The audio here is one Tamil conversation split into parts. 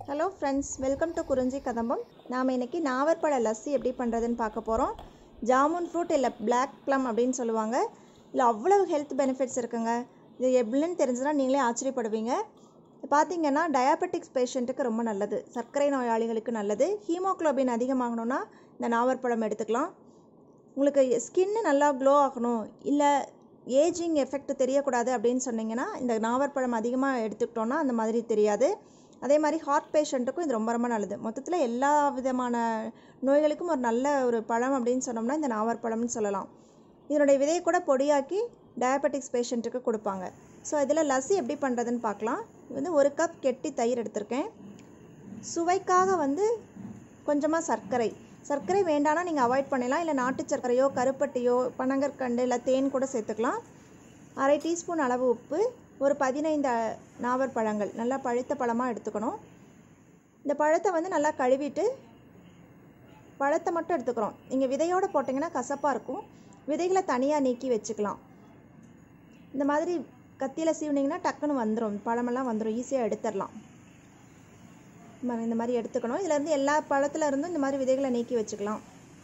ஹலோ ஃப்ரெண்ட்ஸ் வெல்கம் டு குறிஞ்சி கதம்பம் நாம் இன்னைக்கு நாவற்பழ லஸ்ஸி எப்படி பண்ணுறதுன்னு பார்க்க போகிறோம் ஜாமுன் ஃப்ரூட் இல்லை Black plum அப்படின்னு சொல்லுவாங்க இதில் அவ்வளவு ஹெல்த் பெனிஃபிட்ஸ் இருக்குங்க இது எப்படின்னு தெரிஞ்சுன்னா நீங்களே ஆச்சரியப்படுவீங்க இது பார்த்தீங்கன்னா டயாபெட்டிக்ஸ் பேஷண்ட்டுக்கு ரொம்ப நல்லது சர்க்கரை நோயாளிகளுக்கு நல்லது ஹீமோகுளோபின் அதிகமாகணும்னா இந்த நாவற்பழம் எடுத்துக்கலாம் உங்களுக்கு ஸ்கின்னு நல்லா க்ளோ ஆகணும் இல்லை ஏஜிங் எஃபெக்ட் தெரியக்கூடாது அப்படின்னு சொன்னீங்கன்னா இந்த நாவற்பழம் அதிகமாக எடுத்துக்கிட்டோன்னா அந்த மாதிரி தெரியாது அதே மாதிரி ஹார்ட் பேஷண்ட்டுக்கும் இது ரொம்ப ரொம்ப நல்லது மொத்தத்தில் எல்லா விதமான நோய்களுக்கும் ஒரு நல்ல ஒரு பழம் அப்படின்னு சொன்னோம்னா இந்த நாவற்பழம்னு சொல்லலாம் இதனுடைய விதையை கூட பொடியாக்கி டயபெட்டிக்ஸ் பேஷண்ட்டுக்கு கொடுப்பாங்க ஸோ இதில் லஸ்ஸி எப்படி பண்ணுறதுன்னு பார்க்கலாம் இது வந்து ஒரு கப் கெட்டி தயிர் எடுத்திருக்கேன் சுவைக்காக வந்து கொஞ்சமாக சர்க்கரை சர்க்கரை வேண்டானா நீங்கள் அவாய்ட் பண்ணிடலாம் இல்லை நாட்டு சர்க்கரையோ கருப்பட்டியோ பனங்கற்கண்டு இல்லை தேன் கூட சேர்த்துக்கலாம் அரை டீஸ்பூன் அளவு உப்பு ஒரு பதினைந்து நாவற்பழங்கள் நல்லா பழுத்த பழமாக எடுத்துக்கணும் இந்த பழத்தை வந்து நல்லா கழுவிட்டு பழத்தை மட்டும் எடுத்துக்கிறோம் நீங்கள் விதையோடு போட்டிங்கன்னா கசப்பாக இருக்கும் விதைகளை தனியாக நீக்கி வச்சுக்கலாம் இந்த மாதிரி கத்தியில் சீவுனிங்கன்னா டக்குன்னு வந்துடும் பழமெல்லாம் வந்துடும் ஈஸியாக எடுத்துடலாம் இந்த மாதிரி இந்த மாதிரி எடுத்துக்கணும் இதுலேருந்து எல்லா பழத்துல இருந்தும் இந்த மாதிரி விதைகளை நீக்கி வச்சுக்கலாம்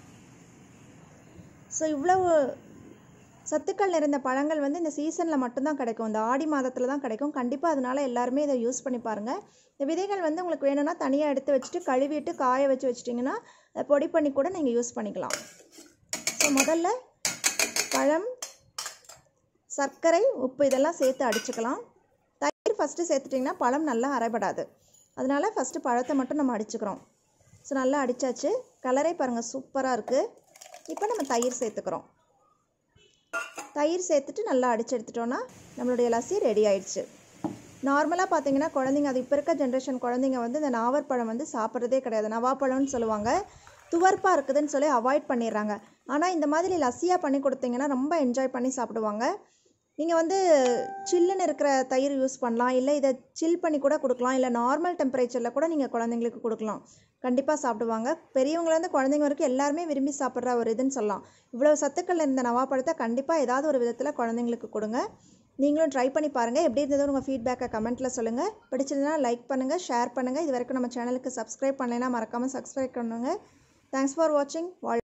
ஸோ இவ்வளவு சத்துக்கள் நிறைந்த பழங்கள் வந்து இந்த சீசனில் மட்டும்தான் கிடைக்கும் இந்த ஆடி மாதத்தில் தான் கிடைக்கும் கண்டிப்பாக அதனால எல்லாருமே இதை யூஸ் பண்ணி பாருங்கள் இந்த விதைகள் வந்து உங்களுக்கு வேணும்னா தனியாக எடுத்து வச்சுட்டு கழுவிட்டு காய வச்சு வச்சிட்டிங்கன்னா அதை பொடி பண்ணி கூட நீங்கள் யூஸ் பண்ணிக்கலாம் ஸோ முதல்ல பழம் சர்க்கரை உப்பு இதெல்லாம் சேர்த்து அடிச்சுக்கலாம் தயிர் ஃபஸ்ட்டு சேர்த்துட்டிங்கன்னா பழம் நல்லா அரைபடாது அதனால ஃபஸ்ட்டு பழத்தை மட்டும் நம்ம அடிச்சுக்கிறோம் ஸோ நல்லா அடித்தாச்சு கலரே பாருங்கள் சூப்பராக இருக்குது இப்போ நம்ம தயிர் சேர்த்துக்கிறோம் தயிர் சேர்த்துட்டு நல்லா அடிச்சு எடுத்துட்டோன்னா நம்மளுடைய லஸ்ஸி ரெடி ஆயிடுச்சு நார்மலாக பார்த்தீங்கன்னா குழந்தைங்க அது இப்போ இருக்க ஜென்ரேஷன் குழந்தைங்க வந்து இந்த நாவற்பழம் வந்து சாப்பிட்றதே கிடையாது நவாப்பழம்னு சொல்லுவாங்க துவர்ப்பாக இருக்குதுன்னு சொல்லி அவாய்ட் பண்ணிடுறாங்க ஆனால் இந்த மாதிரி லஸ்ஸியாக பண்ணி கொடுத்தீங்கன்னா ரொம்ப என்ஜாய் பண்ணி சாப்பிடுவாங்க நீங்கள் வந்து சில்லுன்னு இருக்கிற தயிர் யூஸ் பண்ணலாம் இல்லை இதை சில் பண்ணி கூட கொடுக்கலாம் இல்லை நார்மல் டெம்பரேச்சரில் கூட நீங்கள் குழந்தைங்களுக்கு கொடுக்கலாம் கண்டிப்பாக சாப்பிடுவாங்க பெரியவங்கலேருந்து குழந்தைங்க வரைக்கும் எல்லாருமே விரும்பி சாப்பிட்ற ஒரு இதுன்னு சொல்லலாம் இவ்வளோ சத்துக்கள் இருந்த நவாப்பழத்தை கண்டிப்பாக ஏதாவது ஒரு விதத்தில் குழந்தைங்களுக்கு கொடுங்க நீங்களும் ட்ரை பண்ணி பாருங்கள் எப்படி இருந்தது உங்கள் ஃபீட்பேக்கை கமெண்ட்டில் சொல்லுங்கள் பிடிச்சிருந்தா லைக் பண்ணுங்கள் ஷேர் பண்ணுங்கள் இது வரைக்கும் நம்ம சேனலுக்கு சப்ஸ்கிரைப் பண்ணலைன்னா மறக்காமல் சப்ஸ்கிரைப் பண்ணுங்கள் தேங்க்ஸ் ஃபார் வாட்சிங் வாழ்